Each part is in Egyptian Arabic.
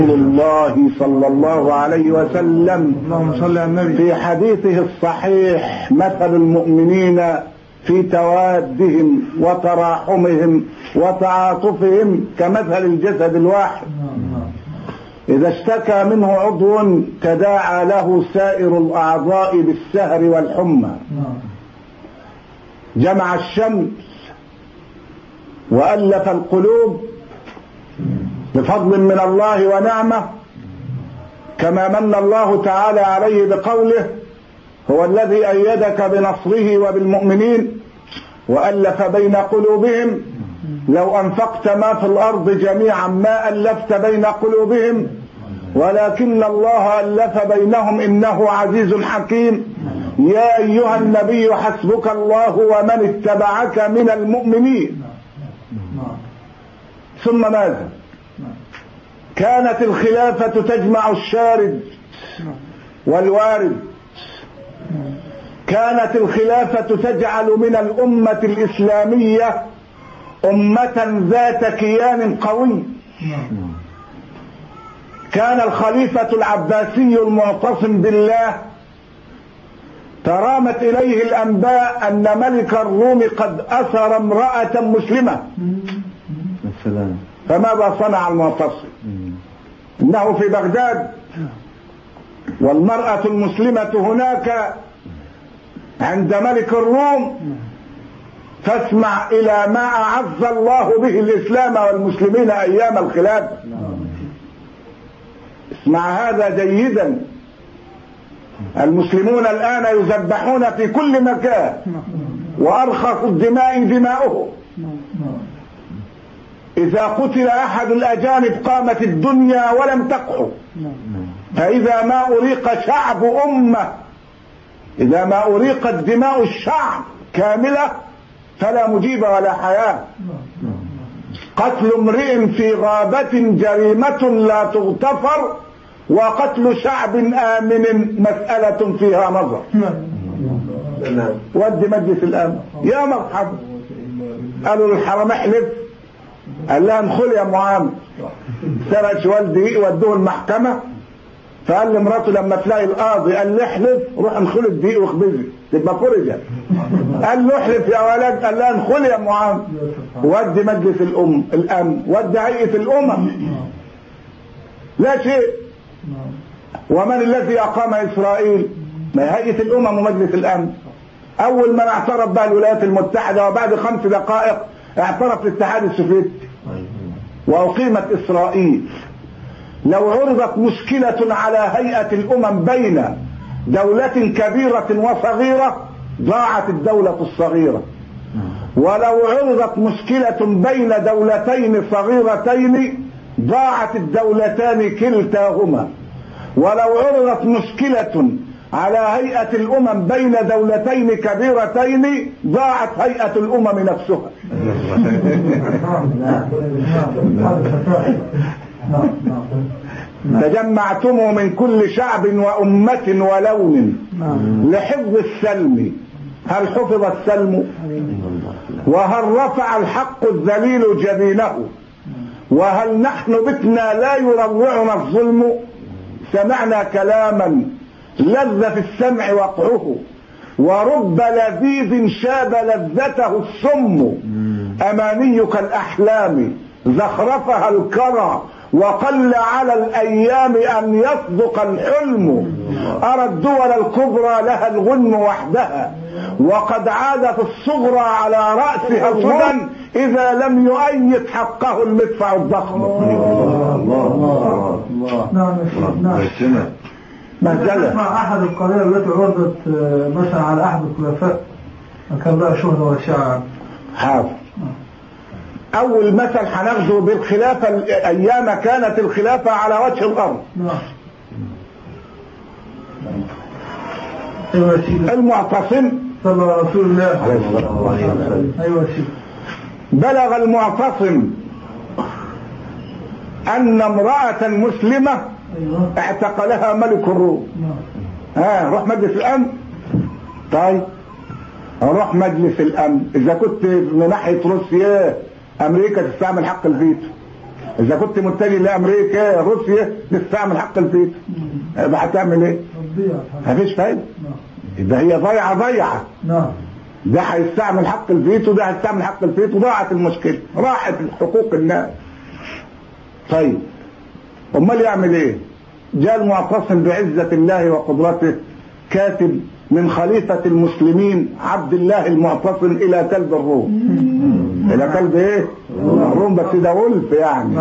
الله صلى الله عليه وسلم اللهم صل على النبي في حديثه الصحيح مثل المؤمنين في توادهم وتراحمهم وتعاطفهم كمثل الجسد الواحد إذا اشتكى منه عضو تداعى له سائر الأعضاء بالسهر والحمى جمع الشمس وألف القلوب بفضل من الله ونعمة كما من الله تعالى عليه بقوله هو الذي أيدك بنصره وبالمؤمنين وألف بين قلوبهم لو أنفقت ما في الأرض جميعا ما ألفت بين قلوبهم ولكن الله ألف بينهم إنه عزيز حكيم يا أيها النبي حسبك الله ومن اتبعك من المؤمنين ثم ماذا كانت الخلافة تجمع الشارد والوارد كانت الخلافة تجعل من الأمة الإسلامية أمة ذات كيان قوي كان الخليفة العباسي المعتصم بالله ترامت إليه الأنباء أن ملك الروم قد أسر امرأة مسلمة السلام فماذا صنع المعتصم إنه في بغداد والمرأة المسلمة هناك عند ملك الروم فاسمع إلى ما أعز الله به الإسلام والمسلمين أيام الخلافة اسمع هذا جيدا المسلمون الآن يذبحون في كل مكان وأرخص الدماء دماؤهم إذا قتل أحد الأجانب قامت الدنيا ولم تقع فإذا ما أريق شعب أمة إذا ما أريقت دماء الشعب كاملة فلا مجيب ولا حياة قتل امرئ في غابة جريمة لا تغتفر وقتل شعب آمن مسألة فيها نظر ودي مجلس الأمن يا مرحبا قالوا للحرم احلف قال لها انخل يا معامل سرقش والدي ودوه المحكمة فقال لمراته لما تلاقي القاضي قال لي احلف روح انخل الدقيق واخبزي تبقى فرجة قال له احلف يا ولد قال لها انخل يا معامل ودي مجلس الأم الأمن ودي هيئة الأمم لا شيء ومن الذي أقام إسرائيل ما هي هيئة الأمم ومجلس الأمن أول من اعترف بها الولايات المتحدة وبعد خمس دقائق اعترف الاتحاد السوفيتي وأقيمت إسرائيل لو عرضت مشكلة على هيئة الأمم بين دولة كبيرة وصغيرة ضاعت الدولة الصغيرة ولو عرضت مشكلة بين دولتين صغيرتين ضاعت الدولتان كلتاهما ولو عرضت مشكلة على هيئة الأمم بين دولتين كبيرتين ضاعت هيئة الأمم نفسها تجمعتم من كل شعب وأمة ولون لحفظ السلم هل حفظ السلم وهل رفع الحق الذليل جبينه وهل نحن بتنا لا يروعنا الظلم سمعنا كلاما لذ في السمع وقعه ورب لذيذ شاب لذته السم أمانيك الأحلام زخرفها الكرى وقل على الأيام أن يصدق الحلم أرى الدول الكبرى لها الغنم وحدها وقد عادت الصغرى على رأسها الغنم إذا لم يؤيد حقه المدفع الضخم نعم نعم مهزلة اسمع أحد القضايا التي عرضت آه، مثلا على أحد الخلفاء كان لها شهرة وشعر حاضر أول مثل هناخده بالخلافة أيام كانت الخلافة على وجه الأرض نعم أيوة يا سيدي المعتصم صلى على رسول الله عليه الصلاة والسلام أيوة يا سيدي بلغ المعتصم أن امرأة مسلمة أيوة اعتقلها ملك الروم نعم ها روح مجلس الأمن طيب روح مجلس الأمن إذا كنت من ناحية روسيا أمريكا تستعمل حق الفيتو اذا كنت متجه لامريكا روسيا تستعمل حق الفيتو يبقى هتعمل ايه تضيع مفيش فايده نعم يبقى هي ضيعه ضيعه نعم ده هيستعمل حق الفيتو ده هيستعمل حق الفيتو ضاعت المشكله راحت حقوق الناس طيب امال يعمل ايه جاء المعتصم بعزة الله وقدرته كاتب من خليفة المسلمين عبد الله المعتصم إلى كلب الروم إلى كلب إيه؟ الروم بس ده ولف يعني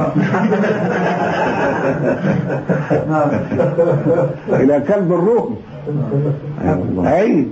نعم إلى كلب الروم أي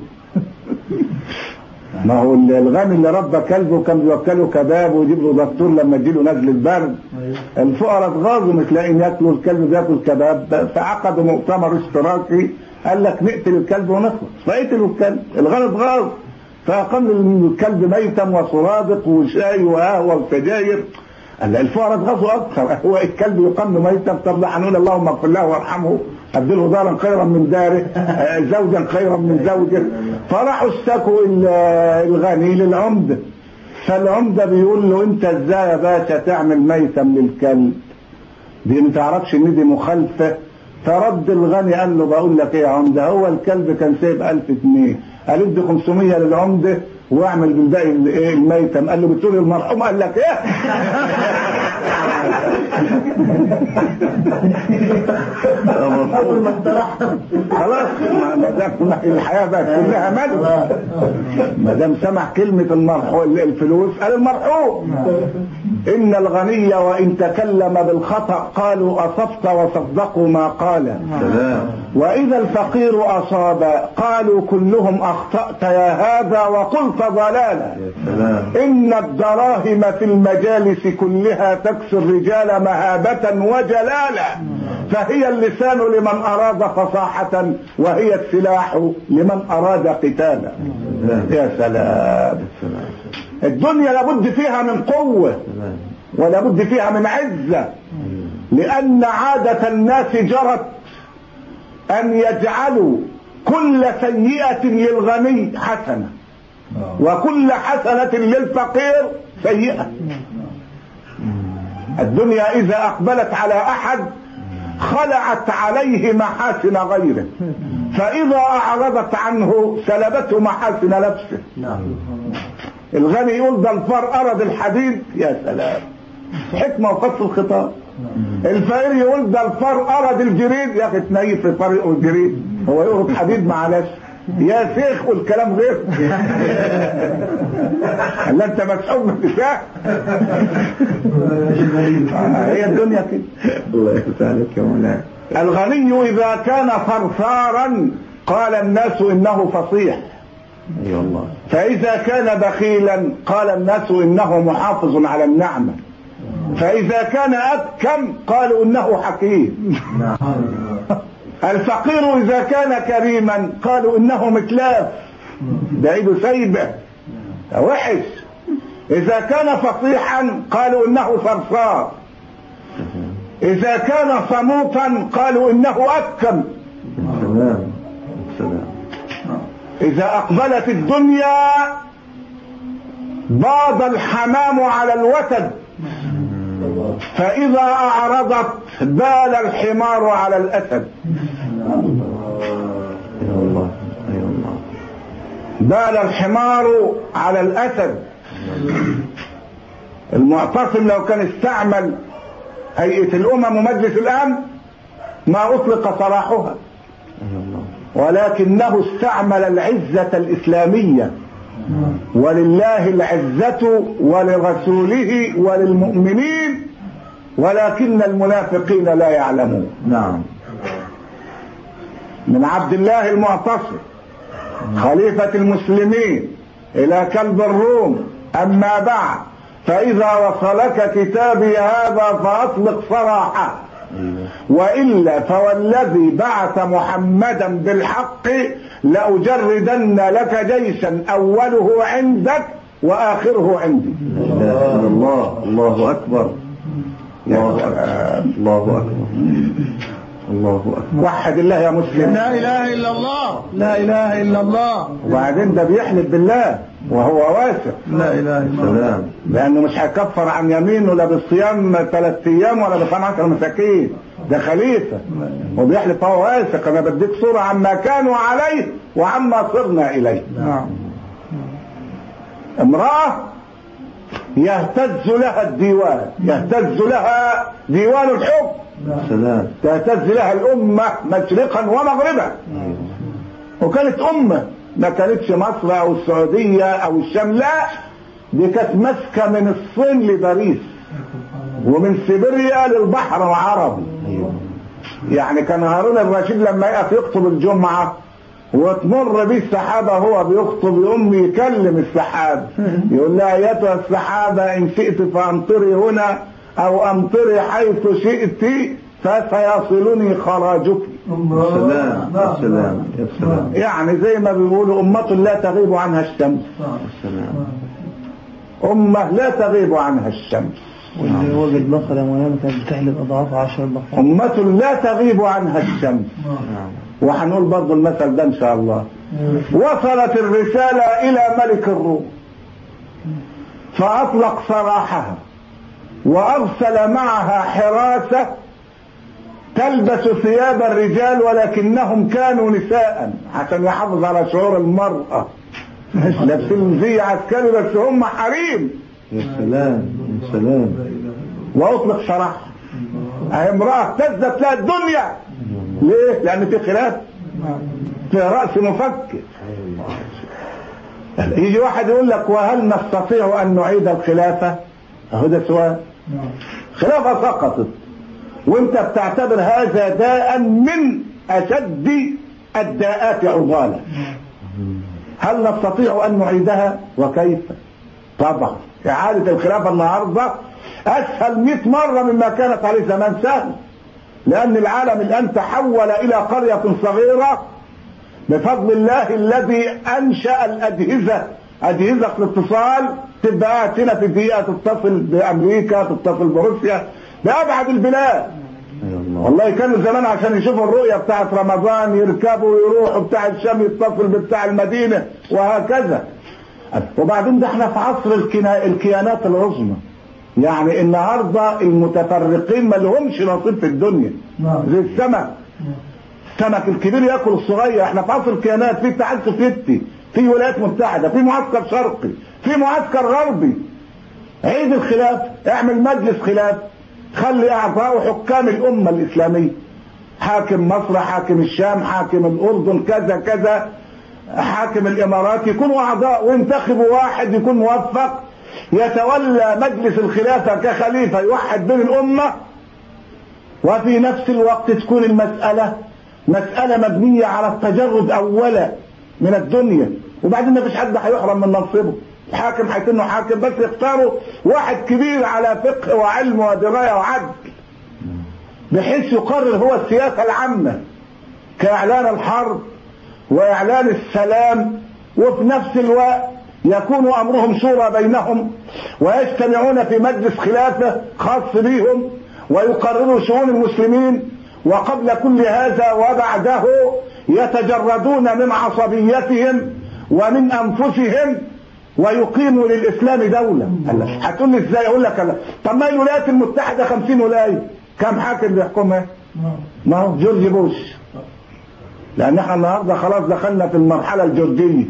ما هو الغني اللي ربى كلبه كان بيوكله كباب ويجيب له دكتور لما تجيله نزل البرد الفقراء اتغاظوا مش لاقيين ياكلوا الكلب بياكل كباب فعقدوا مؤتمر اشتراكي قال لك نقتل الكلب ونخلص فقتلوا الكلب الغني اتغاظ فاقام الكلب ميتا وسرادق وشاي وقهوه وسجاير قال لا الفقراء اتغاظوا اكثر هو الكلب يقام ميتا طب لا هنقول اللهم اغفر له وارحمه ابدله دارا خيرا من داره آه، زوجا خيرا من زوجه فراحوا اشتكوا ال- الغني للعمده فالعمده بيقول له انت ازاي يا باشا تعمل ميتا للكلب دي ما تعرفش ان دي مخالفه فرد الغني قال له بقول لك ايه يا عمده هو الكلب كان سايب 1000 جنيه قال ادي 500 للعمده واعمل بالباقي ال- ايه الميتم قال له بتقول المرحوم قال لك ايه خلاص ما ما دام الحياه بقت كلها مد ما دام سمع كلمه المرحوم الفلوس قال المرحوم ان الغني وان تكلم بالخطا قالوا اصبت وصدقوا ما قال سلام واذا الفقير اصاب قالوا كلهم اخطات يا هذا وقلت ضلالا يا سلام إن الدراهم في المجالس كلها تكسو الرجال مهابة وجلالا فهي اللسان لمن أراد فصاحة وهي السلاح لمن أراد قتالا يا سلام سلام الدنيا لابد فيها من قوة سلام ولابد فيها من عزة لأن عادة الناس جرت أن يجعلوا كل سيئة للغني حسنة وكل حسنة للفقير سيئة الدنيا إذا أقبلت على أحد خلعت عليه محاسن غيره فإذا أعرضت عنه سلبته محاسن نفسه نعم الغني يقول ده الفار أرد الحديد يا سلام حكمة وقص الخطاب الفقير يقول ده الفار أرد الجريد يا أخي تنيف في طريقه الجريد هو يقرب حديد معلش يا شيخ والكلام غير لا انت مسحوب من النساء هي الدنيا كده الله يفتح عليك يا مولانا الغني إذا كان ثرثارا قال الناس إنه فصيح اي والله فإذا كان بخيلا قال الناس إنه محافظ على النعمة فإذا كان أبكم قالوا إنه حكيم نعم الفقير إذا كان كريما قالوا إنه متلاف ده إيده سايبة ده وحش إذا كان فصيحا قالوا إنه صرصار إذا كان صموتا قالوا إنه أبكم سلام سلام إذا أقبلت الدنيا باض الحمام على الوتد فإذا أعرضت بال الحمار على الأسد يا الله يا الله بال الحمار على الأسد المعتصم لو كان استعمل هيئة الأمم ومجلس الأمن ما أطلق سراحها يا الله ولكنه استعمل العزة الإسلامية ولله العزة ولرسوله وللمؤمنين ولكن المنافقين لا يعلمون نعم من عبد الله المعتصم خليفة المسلمين إلى كلب الروم أما بعد فإذا وصلك كتابي هذا فأطلق سراحه ايوه وإلا فوالذي بعث محمدا بالحق لأجردن لك جيشا أوله عندك وآخره عندي لا اله الا الله الله اكبر الله اكبر الله اكبر الله أكبر وحد الله يا مسلم لا إله إلا الله لا إله إلا الله وبعدين ده بيحلف بالله وهو واثق لا إله إلا الله سلام لانه مش هيكفر عن يمينه لا بالصيام ثلاث ايام ولا بصيام عشر مساكين ده خليفه وبيحلف هو واثق انا بديك صوره عما كانوا عليه وعما صرنا اليه نعم امراه يهتز لها الديوان يهتز لها ديوان الحب سلام تهتز لها الامه مشرقا ومغربا وكانت امه ما كانتش مصر او السعوديه او الشام لا دي كانت ماسكه من الصين لباريس ومن سيبيريا للبحر العربي أيوه يعني كان هارون الرشيد لما يقف يخطب الجمعة وتمر بيه السحابة هو بيخطب يقوم يكلم السحابة يقول لها ايتها السحابة ان شئت فامطري هنا او امطري حيث شئت فسيصلني خراجك الله سلام نعم. سلام يا سلام يعني زي ما بيقولوا أمة لا تغيب عنها الشمس نعم. سلام أمة لا تغيب عنها الشمس واللي هو بالبقرة يا مولانا كانت بتحلب أضعاف عشر بقرات أمة لا تغيب عنها الشمس نعم وهنقول برضو المثل ده إن شاء الله وصلت الرسالة إلى ملك الروم فأطلق سراحها وأرسل معها حراسة تلبس ثياب الرجال ولكنهم كانوا نساء عشان يحافظ على شعور المرأة لابسين زي عسكري بس هم حريم يا سلام يا سلام وأطلق سراحها أهي امرأة اهتزت لها الدنيا ليه؟ لأن في خلاف في رأس مفكر يجي واحد يقول لك وهل نستطيع أن نعيد الخلافة أهو ده سؤال خلافة سقطت وانت بتعتبر هذا داء من أشد الداءات عضالا هل نستطيع أن نعيدها وكيف طبعا إعادة الخلافة النهاردة أسهل 100 مرة مما كانت عليه زمان سهل لأن العالم الآن تحول إلى قرية صغيرة بفضل الله الذي أنشأ الأجهزة أجهزة الاتصال تبقى قاعد هنا في دقيقة تتصل بأمريكا تتصل بروسيا بأبعد البلاد يا الله والله كانوا زمان عشان يشوفوا الرؤية بتاعت رمضان يركبوا يروحوا بتاع الشام يتصل بتاع المدينة وهكذا وبعدين ده احنا في عصر الكنا... الكيانات العظمى يعني النهارده المتفرقين ما لهمش نصيب في الدنيا نعم. زي السمك السمك الكبير ياكل الصغير احنا في عصر الكيانات في اتحاد سوفيتي في ولايات متحده في معسكر شرقي في معسكر غربي عيد الخلاف اعمل مجلس خلاف خلي اعضاء حكام الامه الاسلاميه حاكم مصر حاكم الشام حاكم الاردن كذا كذا حاكم الامارات يكونوا اعضاء وانتخبوا واحد يكون موفق يتولى مجلس الخلافه كخليفه يوحد بين الامه وفي نفس الوقت تكون المسألة مسألة مبنية على التجرد أولا من الدنيا وبعدين ما فيش حد هيحرم من منصبه الحاكم هيكون حاكم بس يختاروا واحد كبير على فقه وعلم ودراية وعدل بحيث يقرر هو السياسة العامة كإعلان الحرب وإعلان السلام وفي نفس الوقت يكون أمرهم شورى بينهم ويجتمعون في مجلس خلافة خاص بهم ويقرروا شؤون المسلمين وقبل كل هذا وبعده يتجردون من عصبيتهم ومن أنفسهم ويقيموا للإسلام دولة هلا هتقول لي ازاي اقول لك هلا طب ما الولايات المتحدة 50 ولاية كم حاكم بيحكمها ما هو جورج بوش لان احنا النهارده خلاص دخلنا في المرحله الجورجيه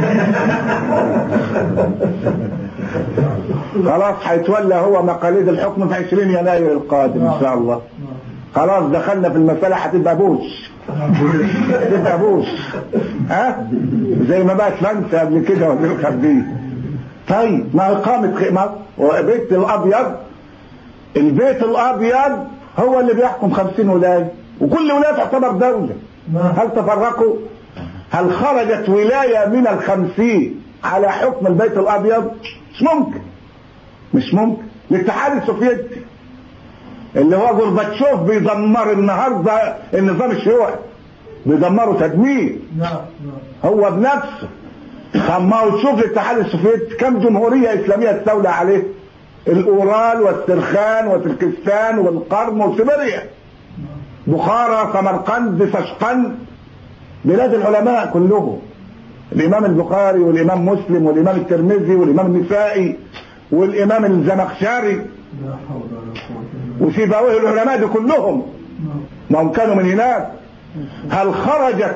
خلاص هيتولى هو مقاليد الحكم في 20 يناير القادم ان شاء الله خلاص دخلنا في المساله هتبقى بوش هتبقى بوش ها زي ما بقت فرنسا قبل كده وزير الخارجيه طيب ما اقامه خ- ما البيت الابيض البيت الابيض هو اللي بيحكم 50 ولايه وكل ولايه تعتبر دوله هل تفرقوا هل خرجت ولاية من الخمسين على حكم البيت الأبيض مش ممكن مش ممكن الاتحاد السوفيتي اللي هو جورباتشوف بيدمر النهارده النظام الشيوعي بيدمره تدمير نعم نعم هو بنفسه طب ما هو تشوف الاتحاد السوفيتي كم جمهورية إسلامية استولى عليه الأورال والسرخان وتركستان والقرم وسيبيريا بخارى سمرقند سشقند بلاد العلماء كلهم الامام البخاري والامام مسلم والامام الترمذي والامام النسائي والامام الزمخشري لا حول ولا قوة إلا بالله وسيبويه العلماء دي كلهم نعم. ما هم كانوا من هناك هل خرجت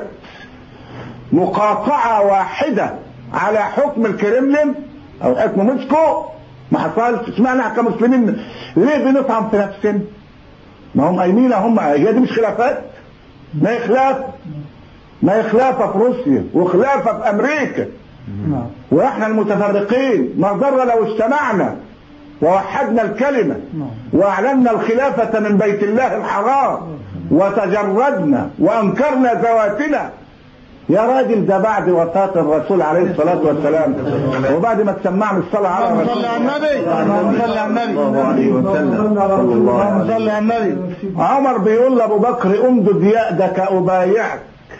مقاطعة واحدة على حكم الكرملين او حكم موسكو ما حصلش اسمعنا احنا كمسلمين ليه بنطعم في نفسنا ما هم قايمين هم هي دي مش خلافات ما هي خلاف ما هي خلافة في روسيا وخلافة في امريكا نعم واحنا المتفرقين ما ضر لو اجتمعنا ووحدنا الكلمة نعم. واعلنا الخلافة من بيت الله الحرام وتجردنا وانكرنا ذواتنا يا راجل ده بعد وفاة الرسول عليه الصلاة والسلام وبعد ما تسمعنا الصلاة على الرسول صلى على النبي اللهم صل على النبي الله عليه وسلم صلى الله اللهم عليه صل على النبي عمر بيقول لابو بكر امدد يدك ابايعك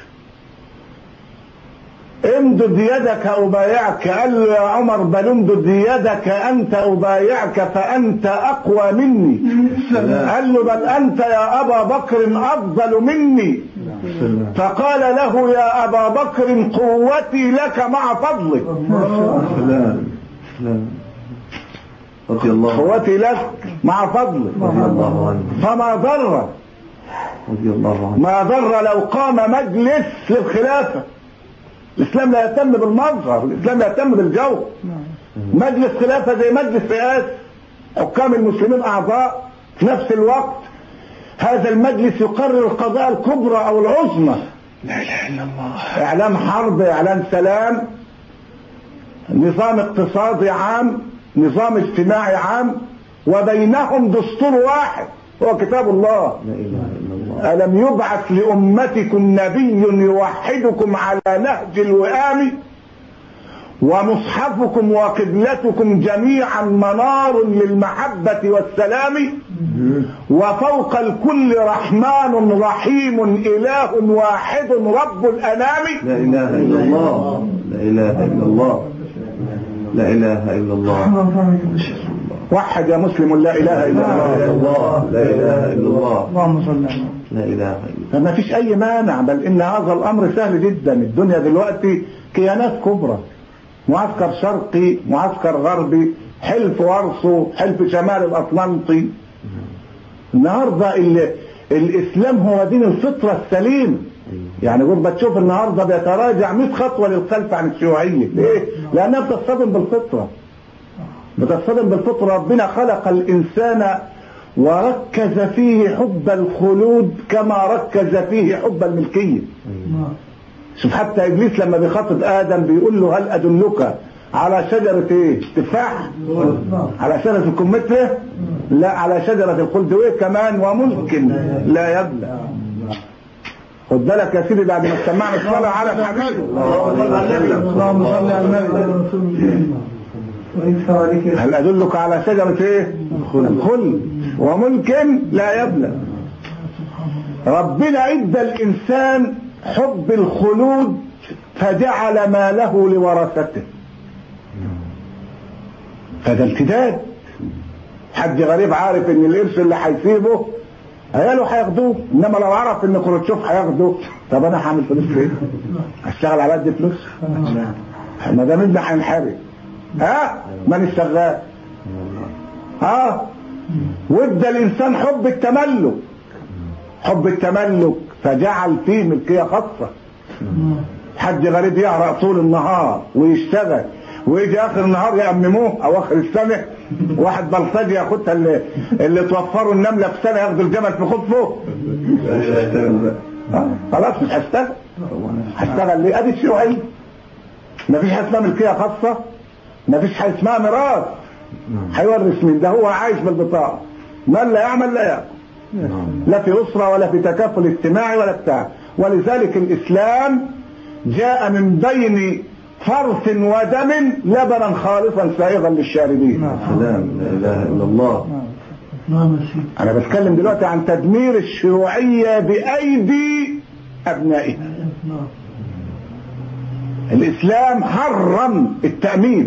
امدد يدك ابايعك قال له يا عمر بل امدد يدك انت ابايعك فانت اقوى مني قال له بل انت يا ابا بكر افضل مني وسلم فقال له يا ابا بكر قوتي لك مع فضلك سلام سلام رضي الله قوتي لك مع فضلك رضي الله عنه فما ضر رضي الله عنه ما ضر لو قام مجلس للخلافة الإسلام لا يهتم بالمظهر الإسلام لا يهتم بالجو مجلس خلافة زي مجلس رئاسة حكام المسلمين أعضاء في نفس الوقت هذا المجلس يقرر القضايا الكبرى أو العظمى لا اله الا الله إعلان حرب إعلان سلام نظام اقتصادي عام نظام اجتماعي عام وبينهم دستور واحد هو كتاب الله لا اله الا الله ألم يبعث لأمتكم نبي يوحدكم على نهج الوئام ومصحفكم وقبلتكم جميعا منار للمحبة والسلام وفوق الكل رحمن رحيم إله واحد رب الأنام لا اله الا الله لا اله الا الله لا اله الا الله وحد يا مسلم لا إله إلا لا اله الا الله الله لا اله الا الله اللهم صل على النبي لا اله الا فما فيش أي مانع بل إن هذا الأمر سهل جدا الدنيا دلوقتي كيانات كبرى معسكر شرقي معسكر غربي حلف ورصو حلف شمال الأطلنطي النهاردة ال- الإسلام هو دين الفطرة السليم يعني غربة تشوف النهاردة بيتراجع 100 خطوة للخلف عن الشيوعية ليه؟ لأنها بتصطدم بالفطرة بتصطدم بالفطرة ربنا خلق الإنسان وركز فيه حب الخلود كما ركز فيه حب الملكية نعم شوف حتى إبليس لما بيخاطب آدم بيقول له هل أدلك على شجرة إيه؟ تفاح نعم على شجرة الكمثرى لا على شجرة الخلد وإيه كمان وملك لا يبلى خد بالك يا سيدي بعد ما سمعنا الصلاة على الحبيب اللهم صل على النبي ويدفع عليك هل أدلك على شجرة إيه؟ الخلد وملك لا يبلى ربنا ادى الإنسان حب الخلود فجعل ماله لورثته فده امتداد حد غريب عارف ان القرش اللي هيسيبه عياله هياخدوه انما لو عرف ان كروتشوف هياخده طب انا هعمل فلوس فين؟ هشتغل على قد فلوس؟ ما ده مين ده هينحرق ها؟ من الشغال ها؟ وادى الانسان حب التملك حب التملك فجعل فيه ملكيه خاصه حد غريب يعرق طول النهار ويشتغل ويجي اخر النهار يأمموه او اخر السنه واحد بلطجي ياخدها اللي اللي توفروا النمله في سنه ياخدوا الجمل في خطفه آه، خلاص مش هشتغل هشتغل ليه ادي الشيوعيه مفيش حاجه اسمها ملكيه خاصه مفيش حاجه اسمها ميراث هيورث مين ده هو عايش بالبطاقه من لا يعمل لا ياكل لا في أسرة ولا في تكافل اجتماعي ولا بتاع ولذلك الإسلام جاء من بين فرث ودم لبنا خالصا سائغا للشاربين سلام لا اله الا الله نعم يا سيدي أنا بتكلم دلوقتي عن تدمير الشيوعية بأيدي أبنائها نعم الإسلام حرم التأمين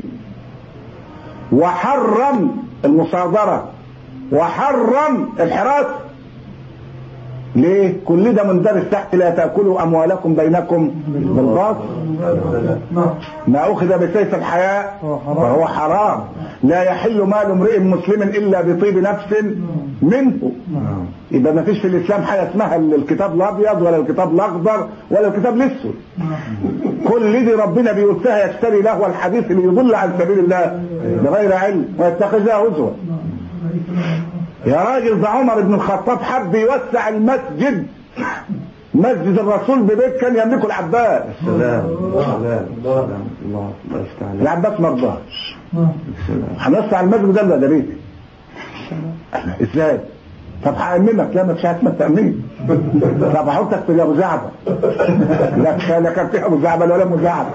وحرم المصادرة وحرم الحراسة ليه كل ده مندرج تحت لا تاكلوا اموالكم بينكم بالباطل نعم ما أخذ بسيف الحياة فهو حرام لا يحل مال امرئ مسلم إلا بطيب نفس منه يبقى ما فيش في الإسلام حاجة اسمها الكتاب الأبيض ولا الكتاب الأخضر ولا الكتاب الأسود كل دي ربنا بيقول فيها يشتري له الحديث اللي يضل عن سبيل الله بغير علم ويتخذها هزوا يا راجل ده عمر بن الخطاب حب يوسع المسجد مسجد الرسول ببيت كان يملكه العباس سلام سلام سلام الله الله يفتح عليك العباس ما رضاش نعم هنوسع المسجد ده لا ده بيتي ازاي طب هأمنك لا مش هسمى التأمين طب هحطك في ابو زعبل لا لا كان في ابو زعبل ولا ابو زعبل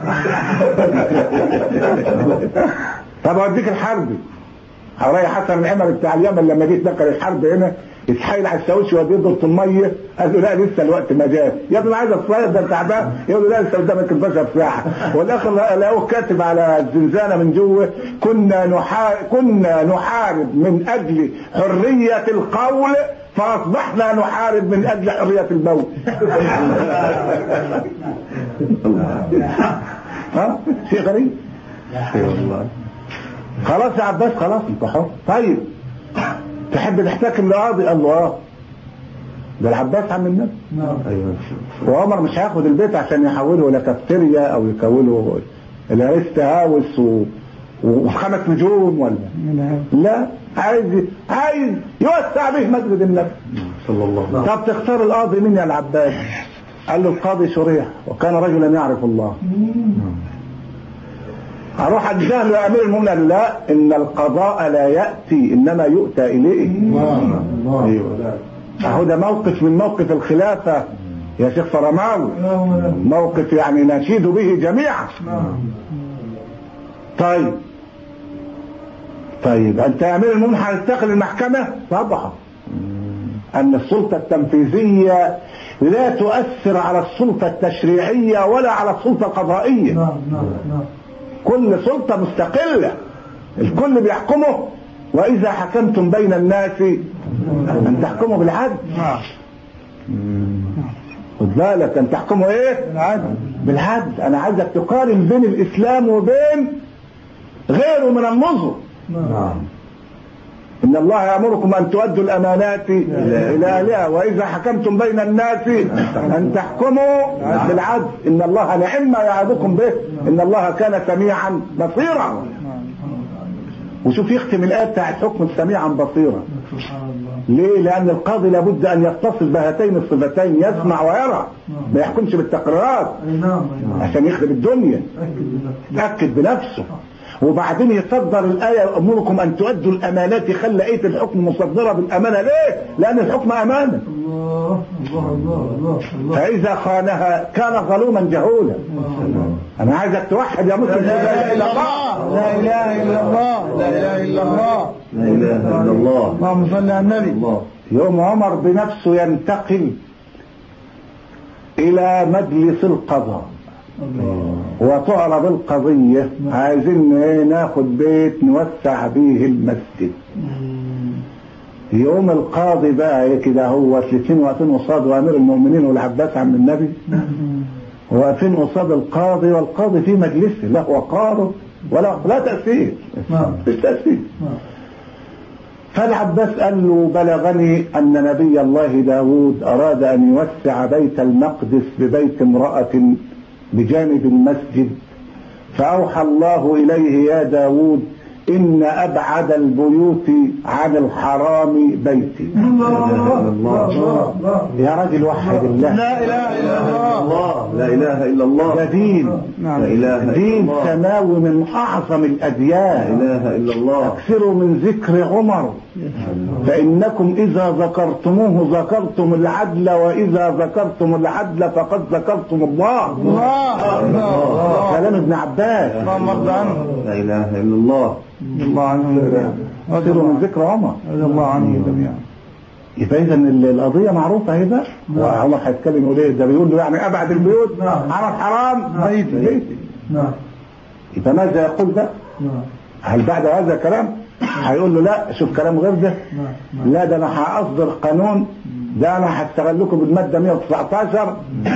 طب اوديك الحربي حوالي حسن العمر بتاع اليمن لما جيت دخل الحرب هنا يتحايل على الساويش ويوديه دورة المية قال له لا لسه الوقت ما جاش يا ابني انا عايز اتصيد ده انت تعبان يقول له لا لسه قدامك 12 ساعة والاخر لقوه كاتب على الزنزانة من جوه كنا نحارب كنا نحارب من اجل حرية القول فاصبحنا نحارب من اجل حرية البول ها شيء غريب اي والله خلاص يا عباس خلاص انت حر طيب تحب تحتكم لقاضي قال له اه ده العباس عم النبي نعم ايوه وعمر مش هياخد البيت عشان يحوله الى كافتيريا او يكوله الى ريست هاوس و... وخمس نجوم ولا لا عايز عايز يوسع به مسجد النبي صلى الله عليه وسلم طب تختار القاضي مين يا العباس قال له القاضي شريح وكان رجلا يعرف الله اروح اديها له يا امير المؤمنين قال لا ان القضاء لا ياتي انما يؤتى اليه ايوه اهو ده موقف من موقف الخلافه يا شيخ فرماوي موقف يعني نشيد به جميعا طيب طيب انت يا امير المؤمنين هتستقل المحكمه طبعا ان السلطه التنفيذيه لا تؤثر على السلطه التشريعيه ولا على السلطه القضائيه نعم نعم نعم كل سلطة مستقلة الكل بيحكمه وإذا حكمتم بين الناس أن تحكموا بالعدل خد بالك أن تحكموا إيه؟ بالعدل بالعدل أنا عايزك تقارن بين الإسلام وبين غيره من النظر نعم إن الله يأمركم أن تؤدوا الأمانات إلى أهلها وإذا حكمتم بين الناس أن تحكموا بالعدل إن الله نعم ما يعظكم به إن الله كان سميعا بصيرا وشوف يختم الآية بتاعت حكم سميعا بصيرا سبحان الله ليه؟ لأن القاضي لابد أن يتصف بهاتين الصفتين يسمع ويرى ما يحكمش بالتقريرات أي نعم أي نعم عشان يخدم الدنيا أكد بنفسك يتأكد بنفسه وبعدين يصدر الآية أمركم أن تؤدوا الأمانات خلى آية الحكم مصدرة بالأمانة ليه؟ لأن الحكم أمانة الله الله الله الله الله فإذا خانها كان ظلوما جهولا أنا عايزك توحد يا مسلم لا إله إلا الله لا اله الا الله لا اله الا الله لا اله الا الله اللهم صل على النبي الله يوم عمر بنفسه ينتقل إلى مجلس القضاء وتعرض القضية عايزين ايه ناخد بيت نوسع به المسجد يوم القاضي بقى ايه كده هو الاثنين واقفين قصاد وامير المؤمنين والعباس عم النبي واقفين قصاد القاضي والقاضي في مجلسه لا وقاره ولا لا تأثير نعم مش تأثير نعم فالعباس قال له بلغني أن نبي الله داود أراد أن يوسع بيت المقدس ببيت امرأة بجانب المسجد فأوحى الله إليه يا داود إن أبعد البيوت عن الحرام بيتي الله الله الله الله يا راجل وحد الله لا اله الا الله الله لا اله الا الله ده دين لا اله الا دين الله سماوي من أعظم لا الأديان اله الا الله اكثروا من ذكر عمر فإنكم إذا ذكرتموه ذكرتم العدل وإذا ذكرتم العدل فقد ذكرتم الله الله الله كلام ابن عباس اللهم ارض عنه لا اله الا الله رضي الله عنه رضي اكثروا من الله ذكر عمر رضي الله عنه جميعا يبقى إذا ال- القضية معروفة اهي بقى وعمر هيتكلم يقول ايه ده بيقول له يعني أبعد البيوت نعم. عن الحرام بيتي بيتي نعم يبقى ماذا يقول ده؟ نعم هل بعد هذا الكلام هيقول له لا شوف كلام غير ده نعم لا ده انا هاصدر قانون ده انا هستغلكم بالماده 119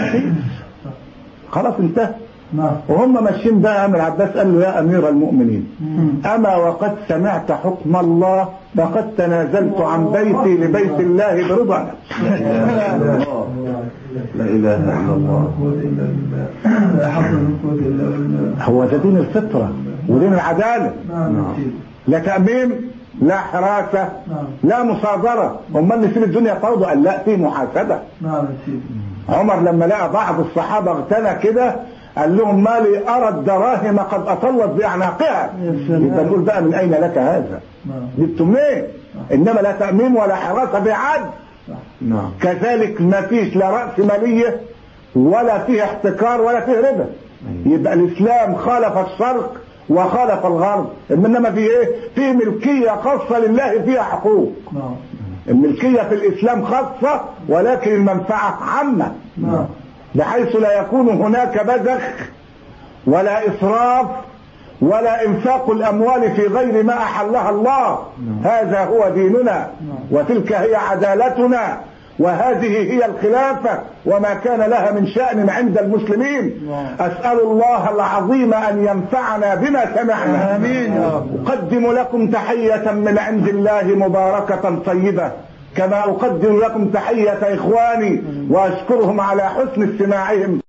خلاص انتهى نعم وهم ماشيين بقى امر عباس قال له يا امير المؤمنين اما وقد سمعت حكم الله فقد تنازلت عن بيتي لبيت الله برضا لا إله إلا الله لا حول ولا قوة إلا بالله هو ده دين الفطره ودين العداله نعم يا سيدي لا تأميم لا حراسة نعم. لا مصادرة امال نسيب الدنيا فوضى قال لا في محاسبة نعم يا سيدي عمر لما لقى بعض الصحابة اغتنى كده قال لهم ما لي أرى الدراهم قد أطلت بأعناقها يا سلام. يبقى نقول بقى من أين لك هذا نعم جبتم منين إنما لا تأميم ولا حراسة بعد نعم كذلك ما فيش لا رأس مالية ولا فيه احتكار ولا فيه ربا يبقى الإسلام خالف الشرق وخالف الغرب إنما في إيه؟ في ملكية خاصة لله فيها حقوق نعم الملكية في الإسلام خاصة ولكن المنفعة عامة نعم بحيث لا يكون هناك بذخ ولا إسراف ولا إنفاق الأموال في غير ما أحلها الله هذا هو ديننا وتلك هي عدالتنا وهذه هي الخلافة وما كان لها من شأن عند المسلمين أسأل الله العظيم أن ينفعنا بما سمعنا آمين يا رب. أقدم لكم تحية من عند الله مباركة طيبة كما أقدم لكم تحية إخواني وأشكرهم على حسن استماعهم